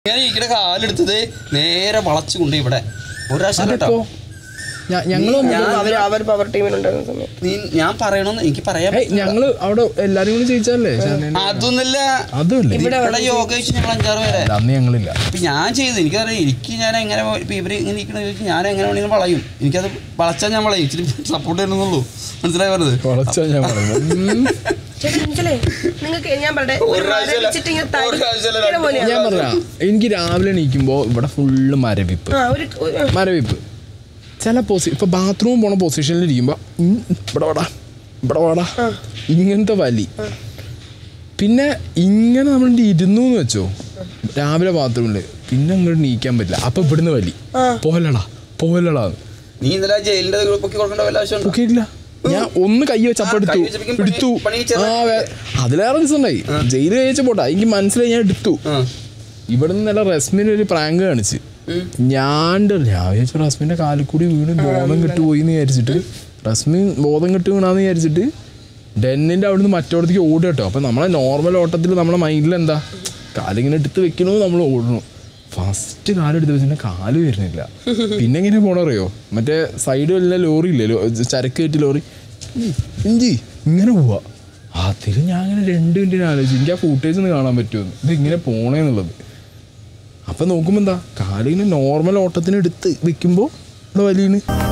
ഞാൻ ഇരിക്കണ കാലെടുത്തത് നേരെ വളച്ചു കൊണ്ട് ഇവിടെ ഒരു പ്രാവശ്യം കേട്ടോ അതിപ്പോ ഞ- ഞങ്ങള് ഞാൻ അവർ അവർ പവർ ടീമിലുണ്ടായിരുന്ന സമയത്ത് നീ ഞാൻ പറയണമെന്ന് എനിക്ക് പറയാൻ ഏയ് ഞങ്ങള് അവിടെ എല്ലാരും കൂടി ജയിച്ചല്ലേ അതൊന്നുമില്ല അതുമല്ലേ ഇവിടെ യോഗ വെച്ച് ഞങ്ങൾ അഞ്ചാറ് പേരെ അന്ന് ഞങ്ങളില്ല ഇപ്പൊ ഞാൻ ചെയ്തു എനിക്കറിയാം എനിക്ക് ഞാൻ എങ്ങനെ ഇപ്പൊ ഇവര് ഇങ്ങനെ ഇരിക്കണ ചോദിച്ചാൽ ഞാൻ എങ്ങനെ വേണമെങ്കിലും വളയും എനിക്കത് വളച്ചാൽ ഞാൻ വളയും ഇച്ചിരി സപ്പോർട്ട് ചെയ്യണമെന്നുള്ളൂ മനസ്സിലായി പറഞ്ഞത് കുറച്ചാ ഞാൻ പറയുന്നത് ഉം. ചേട്ടാ മനസ്സിലായി നിങ്ങൾക്ക് ഞാൻ പറയട്ടെ ഒരു ഒരു മരം പ്രാവശ്യമല്ല, വെച്ചിട്ട് ഇങ്ങനെ തടി- ഒരു പ്രാവശ്യമല്ല, ഇങ്ങനെ രണ്ട് പോലെയാ. ഞാൻ പറഞ്ഞ എനിക്ക് രാവിലെ എണീക്കുമ്പോ ഇവിടെ ഫുള്ള് മരവിപ്പ് ആ ഒരു ഒരു- മരവിപ്പ് ചില പൊസി ഇപ്പൊ ബാത്റൂം പോണ പൊസിഷനിൽ ഇരിക്കുമ്പോ ഉം, ഇവിടെ വാടാ ഇവിടെ വാടാ ഇങ്ങനത്തെ വലി പിന്നെ ഇങ്ങനെ നമ്മൾ ഇരുന്നു എന്ന് വെച്ചോ രാവിലെ ബാത്റൂമില് പിന്നെ അങ്ങോട്ട് നീക്കാൻ പറ്റില്ല അപ്പൊ ഇവിടുന്ന് വലി പോലടാ പോലടാ നീ ഇന്നലെ ജയിലിന്റെ ഗ്രൂപ്പൊക്കെ കൊടുക്കേണ്ട വല്ല ആവശ്യമുണ്ടോ നോക്കിയിട്ടില്ല ഞാൻ ഒന്ന് കൈ വെച്ച് അപ്പൊ ആ, എടുത്തു കൈ വെച്ചപ്പോഴേക്കും പണി- എടുത്തു പണി ചെറുതാ. ആ വേ- അതിലേറെ ദിവസമുണ്ടായി ജയിലിൽ കഴിച്ച പോട്ടെ എനിക്ക് മനസ്സിലായി ഞാൻ എടുത്തു ആ ഇവിടെ നിന്ന് നല്ല റസ്മിന് ഒരു പ്രാങ്ക് കാണിച്ച് ഞാൻ ണ്ട് ഞാൻ വിചാരിച്ചു റസ്മിന്റെ കാലിൽ കൂടി വീണ് ബോധം കെട്ട് പോയി എന്ന് വിചാരിച്ചിട്ട് റസ്മിൻ ബോധം കെട്ട് വീണാന്ന് വിചാരിച്ചിട്ട് ഡെന്നിന്റെ അവിടുന്ന് മറ്റോടത്തേക്ക് ഓടുക കേട്ടോ അപ്പൊ നമ്മളെ നോർമൽ ഓട്ടത്തിൽ നമ്മളെ മൈൻഡിൽ എന്താ കാലിങ്ങനെ എടുത്ത് വെക്കണോ നമ്മൾ ഓടണു ഫസ്റ്റ് കാലെടുത്ത് വെച്ചിട്ട് കാല് വരുന്നില്ല പിന്നെ എങ്ങനെ പോണറിയോ മറ്റേ സൈഡ് വല്ല ലോറി ഇല്ലേ ലോ- ചരക്ക് കയറ്റി ലോറി ഇഞ്ചി ഇങ്ങനെ പോവാ അതിൽ ഞാൻ അങ്ങനെ രണ്ട് മിനിറ്റിന് ആലോചിച്ചു എനിക്ക് ആ ഫൂട്ടേജ് ഒന്ന് കാണാൻ പറ്റുമെന്ന് ഇത് ഇങ്ങനെ പോണേന്നുള്ളത് അപ്പം നോക്കുമ്പോൾ എന്താ കാലിങ്ങനെ നോർമൽ ഓട്ടത്തിന് എടുത്ത് വെക്കുമ്പോൾ ഇവിടെ വലിയ